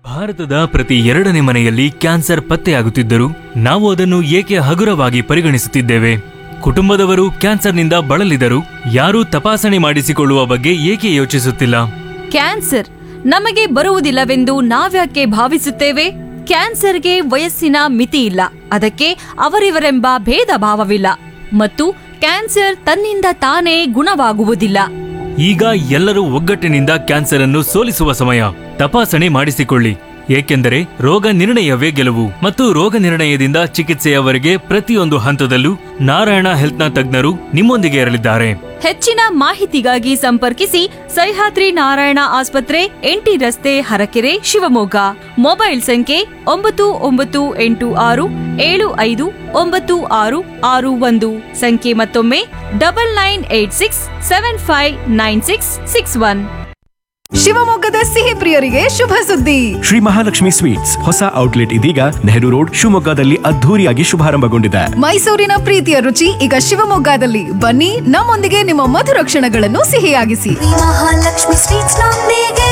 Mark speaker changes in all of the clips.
Speaker 1: ಭಾರತದ ಪ್ರತಿ ಎರಡನೇ ಮನೆಯಲ್ಲಿ ಕ್ಯಾನ್ಸರ್ ಪತ್ತೆಯಾಗುತ್ತಿದ್ದರೂ ನಾವು ಅದನ್ನು ಏಕೆ ಹಗುರವಾಗಿ ಪರಿಗಣಿಸುತ್ತಿದ್ದೇವೆ ಕುಟುಂಬದವರು ಕ್ಯಾನ್ಸರ್ನಿಂದ ಬಳಲಿದರು ಯಾರೂ ತಪಾಸಣೆ ಮಾಡಿಸಿಕೊಳ್ಳುವ ಬಗ್ಗೆ ಏಕೆ ಯೋಚಿಸುತ್ತಿಲ್ಲ
Speaker 2: ಕ್ಯಾನ್ಸರ್ ನಮಗೆ ಬರುವುದಿಲ್ಲವೆಂದು ನಾವ್ಯಾಕೆ ಭಾವಿಸುತ್ತೇವೆ ಕ್ಯಾನ್ಸರ್ಗೆ ವಯಸ್ಸಿನ ಮಿತಿ ಇಲ್ಲ ಅದಕ್ಕೆ ಅವರಿವರೆಂಬ ಭೇದ ಭಾವವಿಲ್ಲ ಮತ್ತು ಕ್ಯಾನ್ಸರ್ ತನ್ನಿಂದ ತಾನೇ ಗುಣವಾಗುವುದಿಲ್ಲ
Speaker 1: ಈಗ ಎಲ್ಲರೂ ಒಗ್ಗಟ್ಟಿನಿಂದ ಕ್ಯಾನ್ಸರ್ ಅನ್ನು ಸೋಲಿಸುವ ಸಮಯ ತಪಾಸಣೆ ಮಾಡಿಸಿಕೊಳ್ಳಿ ಏಕೆಂದರೆ ರೋಗ ನಿರ್ಣಯವೇ ಗೆಲುವು ಮತ್ತು ರೋಗ ನಿರ್ಣಯದಿಂದ ಚಿಕಿತ್ಸೆಯವರೆಗೆ ಪ್ರತಿಯೊಂದು ಹಂತದಲ್ಲೂ ನಾರಾಯಣ ಹೆಲ್ತ್ನ ತಜ್ಞರು ನಿಮ್ಮೊಂದಿಗೆ ಇರಲಿದ್ದಾರೆ
Speaker 2: ಹೆಚ್ಚಿನ ಮಾಹಿತಿಗಾಗಿ ಸಂಪರ್ಕಿಸಿ ಸಹ್ಯಾದ್ರಿ ನಾರಾಯಣ ಆಸ್ಪತ್ರೆ ಎಂಟಿ ರಸ್ತೆ ಹರಕೆರೆ ಶಿವಮೊಗ್ಗ ಮೊಬೈಲ್ ಸಂಖ್ಯೆ ಒಂಬತ್ತು ಒಂಬತ್ತು ಎಂಟು ಆರು ಏಳು ಐದು ಒಂಬತ್ತು ಆರು ಆರು ಒಂದು ಸಂಖ್ಯೆ ಮತ್ತೊಮ್ಮೆ double nine eight six seven five nine six six one
Speaker 3: ಶಿವಮೊಗ್ಗದ ಸಿಹಿ ಪ್ರಿಯರಿಗೆ ಶುಭ ಸುದ್ದಿ
Speaker 4: ಶ್ರೀ ಮಹಾಲಕ್ಷ್ಮಿ ಸ್ವೀಟ್ಸ್ ಹೊಸ ಔಟ್ಲೆಟ್ ಇದೀಗ ನೆಹರು ರೋಡ್ ಶಿವಮೊಗ್ಗದಲ್ಲಿ ಅದ್ಧೂರಿಯಾಗಿ ಶುಭಾರಂಭಗೊಂಡಿದೆ
Speaker 3: ಮೈಸೂರಿನ ಪ್ರೀತಿಯ ರುಚಿ ಈಗ ಶಿವಮೊಗ್ಗದಲ್ಲಿ ಬನ್ನಿ ನಮ್ಮೊಂದಿಗೆ ನಿಮ್ಮ ಮಧುರ ಕ್ಷಣಗಳನ್ನು ಸಿಹಿಯಾಗಿಸಿ
Speaker 5: ಮಹಾಲಕ್ಷ್ಮಿ ಸ್ವೀಟ್ಸ್ ನೊಂದಿಗೆ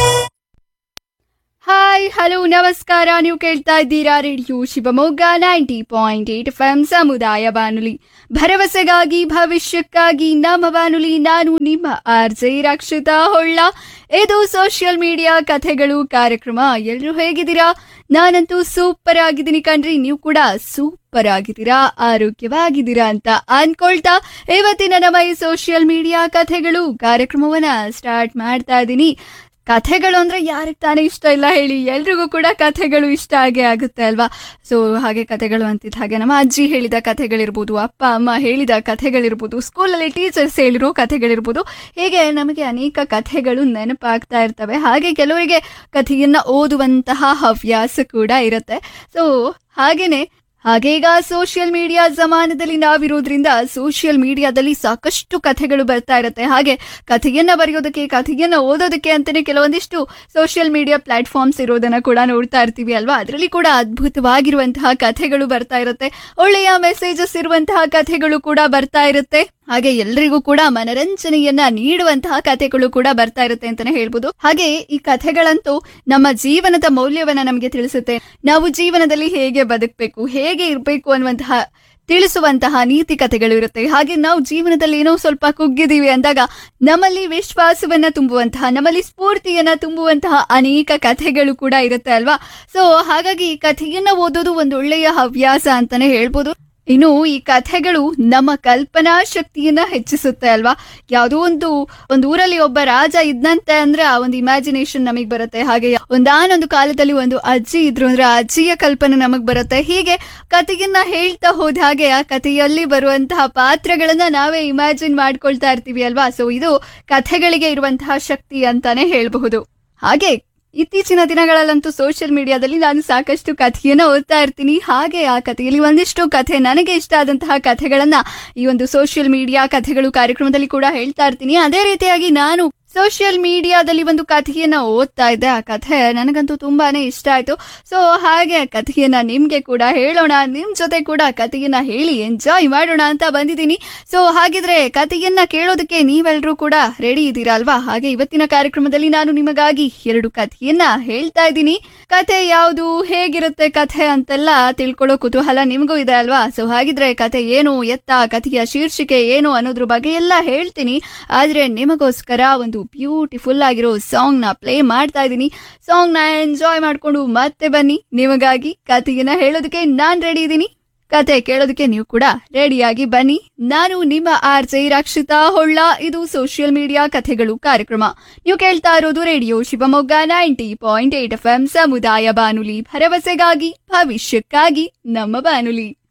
Speaker 6: ಹಾಯ್ ಹಲೋ ನಮಸ್ಕಾರ ನೀವು ಕೇಳ್ತಾ ಇದ್ದೀರಾ radio Shivamogga ninety point eight F M ಸಮುದಾಯ ಬಾನುಲಿ ಭರವಸೆಗಾಗಿ ಭವಿಷ್ಯಕ್ಕಾಗಿ ನಮ್ಮ ಬಾನುಲಿ ನಾನು ನಿಮ್ಮ ಆರ್ ಜೆ ರಕ್ಷಿತಾ ಹೊಳ್ಳ ಇದು ಸೋಷಿಯಲ್ ಮೀಡಿಯಾ ಕಥೆಗಳು ಕಾರ್ಯಕ್ರಮ ಎಲ್ಲರೂ ಹೇಗಿದ್ದೀರಾ ನಾನಂತೂ ಸೂಪರ್ ಆಗಿದ್ದೀನಿ ಕಣ್ರಿ ನೀವು ಕೂಡ ಸೂಪರ್ ಆಗಿದ್ದೀರಾ ಆರೋಗ್ಯವಾಗಿದ್ದೀರಾ ಅಂತ ಅನ್ಕೊಳ್ತಾ ಇವತ್ತಿನ ನಮ್ಮ ಈ ಸೋಷಿಯಲ್ ಮೀಡಿಯಾ ಕಥೆಗಳು ಕಾರ್ಯಕ್ರಮವನ್ನ ಸ್ಟಾರ್ಟ್ ಮಾಡ್ತಾ ಇದ್ದೀನಿ ಕಥೆಗಳು ಅಂದ್ರೆ ಯಾರಿಗೆ ತಾನೇ ಇಷ್ಟ ಇಲ್ಲ ಹೇಳಿ ಎಲ್ರಿಗೂ ಕೂಡ ಕಥೆಗಳು ಇಷ್ಟ ಆಗೇ ಆಗುತ್ತೆ ಅಲ್ವಾ ಸೊ ಹಾಗೆ ಕಥೆಗಳು ಅಂತಿದ್ದ ಹಾಗೆ ನಮ್ಮ ಅಜ್ಜಿ ಹೇಳಿದ ಕಥೆಗಳಿರ್ಬೋದು ಅಪ್ಪ ಅಮ್ಮ ಹೇಳಿದ ಕಥೆಗಳಿರ್ಬೋದು ಸ್ಕೂಲಲ್ಲಿ ಟೀಚರ್ಸ್ ಹೇಳಿರೋ ಕಥೆಗಳಿರ್ಬೋದು ಹೀಗೆ ನಮಗೆ ಅನೇಕ ಕಥೆಗಳು ನೆನಪಾಗ್ತಾ ಇರ್ತವೆ ಹಾಗೆ ಕೆಲವರಿಗೆ ಕಥೆಯನ್ನ ಓದುವಂತಹ ಹವ್ಯಾಸ ಕೂಡ ಇರುತ್ತೆ ಸೊ ಹಾಗೇನೆ ಹಾಗೆ ಈಗ ಸೋಷಿಯಲ್ ಮೀಡಿಯಾ ಜಮಾನದಲ್ಲಿ ನಾವಿರೋದ್ರಿಂದ ಸೋಷಿಯಲ್ ಮೀಡಿಯಾದಲ್ಲಿ ಸಾಕಷ್ಟು ಕಥೆಗಳು ಬರ್ತಾ ಇರುತ್ತೆ ಹಾಗೆ ಕಥೆಯನ್ನ ಬರೆಯೋದಕ್ಕೆ ಕಥೆಯನ್ನ ಓದೋದಕ್ಕೆ ಅಂತಾನೆ ಕೆಲವೊಂದಿಷ್ಟು ಸೋಷಿಯಲ್ ಮೀಡಿಯಾ ಪ್ಲಾಟ್ಫಾರ್ಮ್ಸ್ ಇರೋದನ್ನ ಕೂಡ ನೋಡ್ತಾ ಇರ್ತೀವಿ ಅಲ್ವಾ ಅದರಲ್ಲಿ ಕೂಡ ಅದ್ಭುತವಾಗಿರುವಂತಹ ಕಥೆಗಳು ಬರ್ತಾ ಇರುತ್ತೆ ಒಳ್ಳೆಯ ಮೆಸೇಜಸ್ ಇರುವಂತಹ ಕಥೆಗಳು ಕೂಡ ಬರ್ತಾ ಇರುತ್ತೆ ಹಾಗೆ ಎಲ್ರಿಗೂ ಕೂಡ ಮನರಂಜನೆಯನ್ನ ನೀಡುವಂತಹ ಕಥೆಗಳು ಕೂಡ ಬರ್ತಾ ಇರುತ್ತೆ ಅಂತಾನೆ ಹೇಳ್ಬೋದು ಹಾಗೆ ಈ ಕಥೆಗಳಂತೂ ನಮ್ಮ ಜೀವನದ ಮೌಲ್ಯವನ್ನ ನಮಗೆ ತಿಳಿಸುತ್ತೆ ನಾವು ಜೀವನದಲ್ಲಿ ಹೇಗೆ ಬದುಕಬೇಕು ಹೇಗೆ ಇರಬೇಕು ಅನ್ನುವಂತಹ ತಿಳಿಸುವಂತಹ ನೀತಿ ಕಥೆಗಳು ಇರುತ್ತೆ ಹಾಗೆ ನಾವು ಜೀವನದಲ್ಲಿ ಏನೋ ಸ್ವಲ್ಪ ಕುಗ್ಗಿದೀವಿ ಅಂದಾಗ ನಮ್ಮಲ್ಲಿ ವಿಶ್ವಾಸವನ್ನ ತುಂಬುವಂತಹ ನಮ್ಮಲ್ಲಿ ಸ್ಫೂರ್ತಿಯನ್ನ ತುಂಬುವಂತಹ ಅನೇಕ ಕಥೆಗಳು ಕೂಡ ಇರುತ್ತೆ ಅಲ್ವಾ ಸೊ ಹಾಗಾಗಿ ಈ ಕಥೆಯನ್ನ ಓದೋದು ಒಂದು ಒಳ್ಳೆಯ ಹವ್ಯಾಸ ಅಂತಾನೆ ಹೇಳ್ಬೋದು ಇನ್ನು ಈ ಕಥೆಗಳು ನಮ್ಮ ಕಲ್ಪನಾ ಶಕ್ತಿಯನ್ನ ಹೆಚ್ಚಿಸುತ್ತೆ ಅಲ್ವಾ ಯಾವುದೋ ಒಂದು ಒಂದು ಊರಲ್ಲಿ ಒಬ್ಬ ರಾಜ ಇದ್ನಂತೆ ಅಂದ್ರೆ ಆ ಒಂದು ಇಮ್ಯಾಜಿನೇಷನ್ ನಮಗ್ ಬರುತ್ತೆ ಹಾಗೆ ಒಂದಾನೊಂದು ಕಾಲದಲ್ಲಿ ಒಂದು ಅಜ್ಜಿ ಇದ್ರು ಅಂದ್ರೆ ಆ ಅಜ್ಜಿಯ ಕಲ್ಪನೆ ನಮಗ್ ಬರುತ್ತೆ ಹೀಗೆ ಕಥೆಯನ್ನ ಹೇಳ್ತಾ ಹೋದ ಹಾಗೆ ಆ ಕಥೆಯಲ್ಲಿ ಬರುವಂತಹ ಪಾತ್ರಗಳನ್ನ ನಾವೇ ಇಮ್ಯಾಜಿನ್ ಮಾಡ್ಕೊಳ್ತಾ ಇರ್ತೀವಿ ಅಲ್ವಾ ಸೊ ಇದು ಕಥೆಗಳಿಗೆ ಇರುವಂತಹ ಶಕ್ತಿ ಅಂತಾನೆ ಹೇಳಬಹುದು ಹಾಗೆ ಇತ್ತೀಚಿನ ದಿನಗಳಲ್ಲಂತೂ ಸೋಷಿಯಲ್ ಮೀಡಿಯಾದಲ್ಲಿ ನಾನು ಸಾಕಷ್ಟು ಕಥೆಯನ್ನ ಓದ್ತಾ ಇರ್ತೀನಿ ಹಾಗೆ ಆ ಕಥೆಯಲ್ಲಿ ಒಂದಿಷ್ಟು ಕಥೆ ನನಗೆ ಇಷ್ಟ ಆದಂತಹ ಕಥೆಗಳನ್ನ ಈ ಒಂದು ಸೋಷಿಯಲ್ ಮೀಡಿಯಾ ಕಥೆಗಳು ಕಾರ್ಯಕ್ರಮದಲ್ಲಿ ಕೂಡ ಹೇಳ್ತಾ ಇರ್ತೀನಿ ಅದೇ ರೀತಿಯಾಗಿ ನಾನು ಸೋಷಿಯಲ್ ಮೀಡಿಯಾದಲ್ಲಿ ಒಂದು ಕಥೆಯನ್ನ ಓದ್ತಾ ಇದ್ದೆ ಆ ಕಥೆ ನನಗಂತೂ ತುಂಬಾನೇ ಇಷ್ಟ ಆಯ್ತು ಸೊ ಹಾಗೆ ಆ ಕಥೆಯನ್ನ ನಿಮ್ಗೆ ಕೂಡ ಹೇಳೋಣ ನಿಮ್ ಜೊತೆ ಕೂಡ ಕಥೆಯನ್ನ ಹೇಳಿ ಎಂಜಾಯ್ ಮಾಡೋಣ ಅಂತ ಬಂದಿದ್ದೀನಿ ಸೊ ಹಾಗಿದ್ರೆ ಕಥೆಯನ್ನ ಕೇಳೋದಕ್ಕೆ ನೀವೆಲ್ಲರೂ ಕೂಡ ರೆಡಿ ಇದ್ದೀರಾ ಅಲ್ವಾ ಹಾಗೆ ಇವತ್ತಿನ ಕಾರ್ಯಕ್ರಮದಲ್ಲಿ ನಾನು ನಿಮಗಾಗಿ ಎರಡು ಕಥೆಯನ್ನ ಹೇಳ್ತಾ ಇದ್ದೀನಿ ಕಥೆ ಯಾವುದು ಹೇಗಿರುತ್ತೆ ಕಥೆ ಅಂತೆಲ್ಲ ತಿಳ್ಕೊಳ್ಳೋ ಕುತೂಹಲ ನಿಮಗೂ ಇದೆ ಅಲ್ವಾ ಸೊ ಹಾಗಿದ್ರೆ ಕಥೆ ಏನು ಎತ್ತ ಕಥೆಯ ಶೀರ್ಷಿಕೆ ಏನು ಅನ್ನೋದ್ರ ಬಗ್ಗೆ ಎಲ್ಲ ಹೇಳ್ತೀನಿ ಆದ್ರೆ ನಿಮಗೋಸ್ಕರ ಒಂದು ಬ್ಯೂಟಿಫುಲ್ ಆಗಿರೋ ಸಾಂಗ್ ನ ಪ್ಲೇ ಮಾಡ್ತಾ ಇದ್ದೀನಿ ಸಾಂಗ್ ನ ಎಂಜಾಯ್ ಮಾಡ್ಕೊಂಡು ಮತ್ತೆ ಬನ್ನಿ ನಿಮಗಾಗಿ ಕಥೆಯನ್ನ ಹೇಳೋದಕ್ಕೆ ನಾನ್ ರೆಡಿ ಇದ್ದೀನಿ ಕತೆ ಕೇಳೋದಕ್ಕೆ ನೀವು ಕೂಡ ರೆಡಿಯಾಗಿ ಬನ್ನಿ ನಾನು ನಿಮ್ಮ ಆರ್ ಜೆ ರಕ್ಷಿತಾ ಹೊಳ್ಳ ಇದು ಸೋಷಿಯಲ್ ಮೀಡಿಯಾ ಕಥೆಗಳು ಕಾರ್ಯಕ್ರಮ ನೀವು ಕೇಳ್ತಾ ಇರೋದು radio Shivamogga ninety point eight F M ಸಮುದಾಯ ಬಾನುಲಿ ಭರವಸೆಗಾಗಿ ಭವಿಷ್ಯಕ್ಕಾಗಿ ನಮ್ಮ ಬಾನುಲಿ